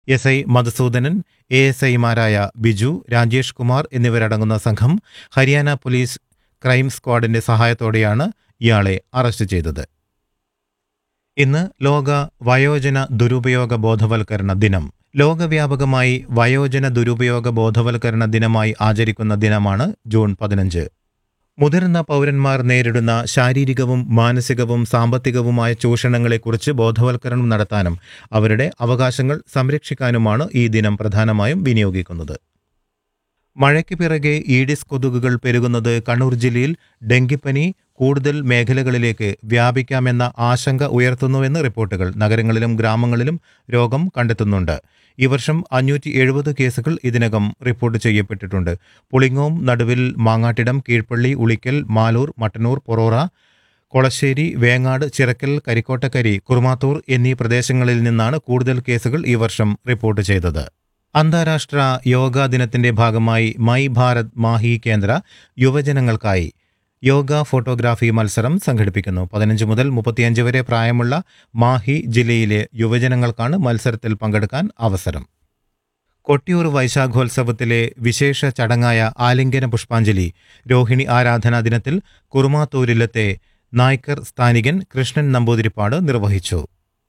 S I Madhusoodanan A S ഐമാരായ ബിജു രാജേഷ് കുമാർ എന്നിവരടങ്ങുന്ന സംഘം ഹരിയാന പോലീസ് ക്രൈം സ്ക്വാഡിന്റെ സഹായത്തോടെയാണ് ഇയാളെ അറസ്റ്റ് ചെയ്തത് ഇന്ന് ലോക വയോജന ദുരുപയോഗ ബോധവൽക്കരണ ദിനം ലോകവ്യാപകമായി വയോജന ദുരുപയോഗ ബോധവൽക്കരണ ദിനമായി ആചരിക്കുന്ന ദിനമാണ് ജൂൺ പതിനഞ്ച് മുതിർന്ന പൗരന്മാർ നേരിടുന്ന ശാരീരികവും മാനസികവും സാമ്പത്തികവുമായ ചൂഷണങ്ങളെക്കുറിച്ച് ബോധവൽക്കരണം നടത്താനും അവരുടെ അവകാശങ്ങൾ സംരക്ഷിക്കാനുമാണ് ഈ ദിനം പ്രധാനമായും വിനിയോഗിക്കുന്നത് മഴയ്ക്ക് പിറകെ ഈഡിസ് കൊതുകുകൾ പെരുകുന്നത് കണ്ണൂർ ജില്ലയിൽ ഡെങ്കിപ്പനി കൂടുതൽ മേഖലകളിലേക്ക് വ്യാപിക്കാമെന്ന ആശങ്ക ഉയർത്തുന്നുവെന്ന് റിപ്പോർട്ടുകൾ നഗരങ്ങളിലും ഗ്രാമങ്ങളിലും രോഗം കണ്ടെത്തുന്നുണ്ട് ഈ വർഷം അഞ്ഞൂറ്റി എഴുപത് കേസുകൾ ഇതിനകം റിപ്പോർട്ട് ചെയ്യപ്പെട്ടിട്ടുണ്ട് പുളിങ്ങോം നടുവിൽ മാങ്ങാട്ടിടം കീഴ്പള്ളി ഉളിക്കൽ മാലൂർ മട്ടന്നൂർ പൊറോറ കൊളശ്ശേരി വേങ്ങാട് ചിറക്കൽ കരിക്കോട്ടക്കരി കുറുമാത്തൂർ എന്നീ പ്രദേശങ്ങളിൽ നിന്നാണ് കൂടുതൽ കേസുകൾ ഈ വർഷം റിപ്പോർട്ട് ചെയ്തത് അന്താരാഷ്ട്ര യോഗാ ദിനത്തിന്റെ ഭാഗമായി മൈ ഭാരത് മാഹി കേന്ദ്ര യുവജനങ്ങൾക്കായി യോഗ ഫോട്ടോഗ്രാഫി മത്സരം സംഘടിപ്പിക്കുന്നു പതിനഞ്ച് മുതൽ മുപ്പത്തിയഞ്ച് വരെ പ്രായമുള്ള മാഹി ജില്ലയിലെ യുവജനങ്ങൾക്കാണ് മത്സരത്തിൽ പങ്കെടുക്കാൻ അവസരം കൊട്ടിയൂർ വൈശാഖോത്സവത്തിലെ വിശേഷ ചടങ്ങായ ആലിംഗന പുഷ്പാഞ്ജലി രോഹിണി ആരാധനാ ദിനത്തിൽ കുറുമാത്തൂരിലത്തെ നായ്ക്കർ സ്ഥാനികൻ കൃഷ്ണൻ നമ്പൂതിരിപ്പാട് നിർവഹിച്ചു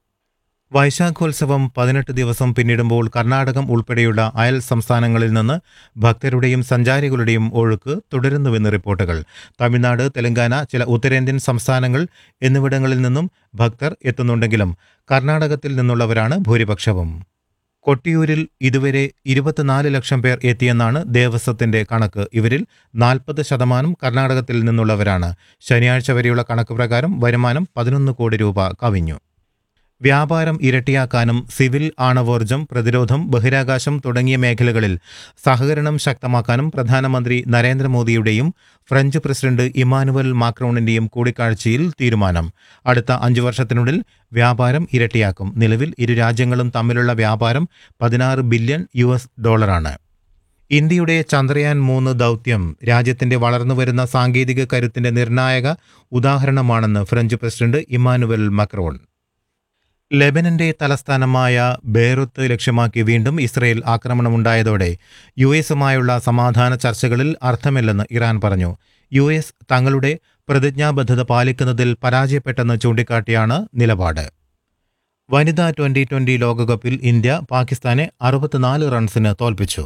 വൈശാഖോത്സവം പതിനെട്ട് ദിവസം പിന്നിടുമ്പോൾ കർണാടകം ഉൾപ്പെടെയുള്ള അയൽ സംസ്ഥാനങ്ങളിൽ നിന്ന് ഭക്തരുടെയും സഞ്ചാരികളുടെയും ഒഴുക്ക് തുടരുന്നുവെന്ന് റിപ്പോർട്ടുകൾ തമിഴ്നാട് തെലങ്കാന ചില ഉത്തരേന്ത്യൻ സംസ്ഥാനങ്ങൾ എന്നിവിടങ്ങളിൽ നിന്നും ഭക്തർ എത്തുന്നുണ്ടെങ്കിലും കർണാടകത്തിൽ നിന്നുള്ളവരാണ് ഭൂരിപക്ഷവും കൊട്ടിയൂരിൽ ഇതുവരെ ഇരുപത്തിനാല് ലക്ഷം പേർ എത്തിയെന്നാണ് ദേവസ്വത്തിന്റെ കണക്ക് ഇവരിൽ നാൽപ്പത് ശതമാനം കർണാടകത്തിൽ നിന്നുള്ളവരാണ് ശനിയാഴ്ച വരെയുള്ള കണക്ക് പ്രകാരം വരുമാനം പതിനൊന്ന് കോടി രൂപ കവിഞ്ഞു വ്യാപാരം ഇരട്ടിയാക്കാനും സിവിൽ ആണവോർജം പ്രതിരോധം ബഹിരാകാശം തുടങ്ങിയ മേഖലകളിൽ സഹകരണം ശക്തമാക്കാനും പ്രധാനമന്ത്രി നരേന്ദ്രമോദിയുടെയും ഫ്രഞ്ച് പ്രസിഡന്റ് ഇമാനുവൽ മാക്രോണിന്റെയും കൂടിക്കാഴ്ചയിൽ തീരുമാനം അടുത്ത അഞ്ചു വർഷത്തിനുള്ളിൽ വ്യാപാരം ഇരട്ടിയാക്കും നിലവിൽ ഇരു രാജ്യങ്ങളും തമ്മിലുള്ള വ്യാപാരം പതിനാറ് ബില്യൺ യു എസ് ഡോളറാണ് ഇന്ത്യയുടെ ചന്ദ്രയാൻ മൂന്ന് ദൗത്യം രാജ്യത്തിന്റെ വളർന്നുവരുന്ന സാങ്കേതിക കരുത്തിന്റെ നിർണായക ഉദാഹരണമാണെന്ന് ഫ്രഞ്ച് പ്രസിഡന്റ് ഇമാനുവൽ മക്രോൺ ലെബനന്റെ തലസ്ഥാനമായ ബെയ്റുത്ത് ലക്ഷ്യമാക്കി വീണ്ടും ഇസ്രയേൽ ആക്രമണമുണ്ടായതോടെ യു എസുമായുള്ള സമാധാന ചർച്ചകളിൽ അർത്ഥമില്ലെന്ന് ഇറാൻ പറഞ്ഞു യു എസ് തങ്ങളുടെ പ്രതിജ്ഞാബദ്ധത പാലിക്കുന്നതിൽ പരാജയപ്പെട്ടെന്ന് ചൂണ്ടിക്കാട്ടിയാണ് നിലപാട് വനിതാ ട്വന്റി ട്വന്റി ലോകകപ്പിൽ ഇന്ത്യ പാകിസ്ഥാനെ അറുപത്തിനാല് റൺസിന് തോൽപ്പിച്ചു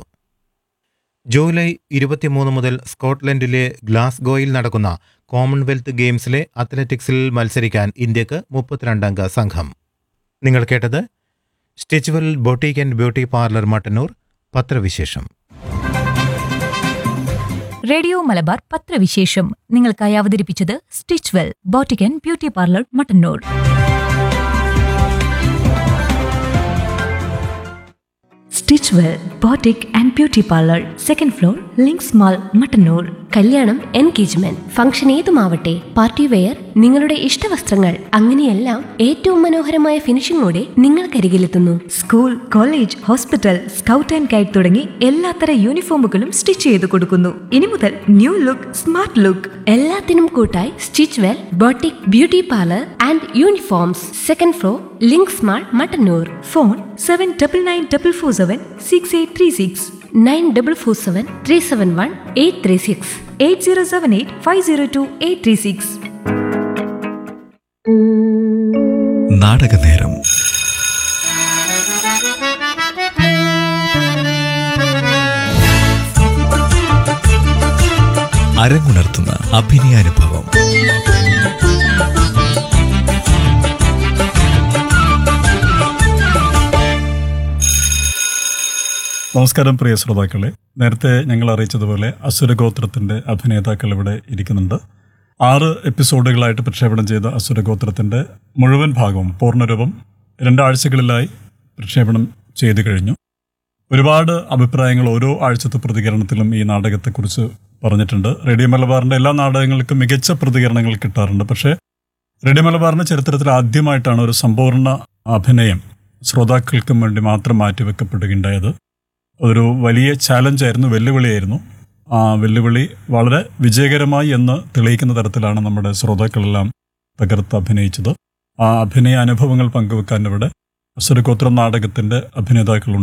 ജൂലൈ ഇരുപത്തിമൂന്ന് മുതൽ സ്കോട്ട്ലൻഡിലെ ഗ്ലാസ്ഗോയിൽ നടക്കുന്ന കോമൺവെൽത്ത് ഗെയിംസിലെ അത്ലറ്റിക്സിൽ മത്സരിക്കാൻ ഇന്ത്യക്ക് മുപ്പത്തിരണ്ടംഗ സംഘം നിങ്ങൾ കേട്ടത് Stitchwell boutique and beauty parlour Mattannur പത്രവിശേഷം റേഡിയോ മലബാർ പത്രവിശേഷം നിങ്ങൾക്കായി അവതരിപ്പിച്ചത് Stitchwell boutique and beauty parlour Mattannur Stitchwell boutique and beauty parlour second floor Links mall Mattannur കല്യാണം എൻഗേജ്മെന്റ് ഫംഗ്ഷൻ ഏതുമാവട്ടെ പാർട്ടി വെയർ നിങ്ങളുടെ ഇഷ്ടവസ്ത്രങ്ങൾ അങ്ങനെയെല്ലാം ഏറ്റവും മനോഹരമായ ഫിനിഷിംഗോടെ നിങ്ങൾക്കരികിലെത്തുന്നു school college hospital scout and guide തുടങ്ങി എല്ലാത്തര യൂണിഫോമുകളും സ്റ്റിച്ച് ചെയ്ത് കൊടുക്കുന്നു ഇനി മുതൽ ന്യൂ ലുക്ക് സ്മാർട്ട് ലുക്ക് എല്ലാത്തിനും കൂട്ടായി Stitchwell boutique beauty parlour and uniforms second floor Links mall Mattannur phone seven double nine double four seven six eight three six nine double four seven three seven one eight three six eight zero seven eight five zero two eight three six നാടകനേരം അരങ്ങുണർത്തുന്ന അഭിനയാനുഭവം നമസ്കാരം പ്രിയ ശ്രോതാക്കളെ നേരത്തെ ഞങ്ങൾ അറിയിച്ചതുപോലെ അസുരഗോത്രത്തിന്റെ അഭിനേതാക്കൾ ഇവിടെ ഇരിക്കുന്നുണ്ട് ആറ് എപ്പിസോഡുകളായിട്ട് പ്രക്ഷേപണം ചെയ്ത അസുരഗോത്രത്തിന്റെ മുഴുവൻ ഭാഗവും പൂർണ്ണരൂപം രണ്ടാഴ്ചകളിലായി പ്രക്ഷേപണം ചെയ്തു കഴിഞ്ഞു ഒരുപാട് അഭിപ്രായങ്ങൾ ഓരോ ആഴ്ചത്തെ പ്രതികരണത്തിലും ഈ നാടകത്തെക്കുറിച്ച് പറഞ്ഞിട്ടുണ്ട് റേഡിയോ മലബാറിന്റെ എല്ലാ നാടകങ്ങൾക്കും മികച്ച പ്രതികരണങ്ങൾ കിട്ടാറുണ്ട് പക്ഷേ റേഡിയോ മലബാറിന്റെ ചരിത്രത്തിൽ ആദ്യമായിട്ടാണ് ഒരു സമ്പൂർണ്ണ അഭിനയം ശ്രോതാക്കൾക്കും വേണ്ടി മാത്രം മാറ്റിവെക്കപ്പെടുകയുണ്ടായത് ഒരു വലിയ ചാലഞ്ചായിരുന്നു വെല്ലുവിളിയായിരുന്നു ആ വെല്ലുവിളി വളരെ വിജയകരമായി എന്ന് തെളിയിക്കുന്ന തരത്തിലാണ് നമ്മുടെ ശ്രോതാക്കളെല്ലാം തകർത്ത് അഭിനയിച്ചത് ആ അഭിനയ അനുഭവങ്ങൾ പങ്കുവെക്കാൻ ഇവിടെ അസുരഗോത്രം നാടകത്തിന്റെ അഭിനേതാക്കളുണ്ട്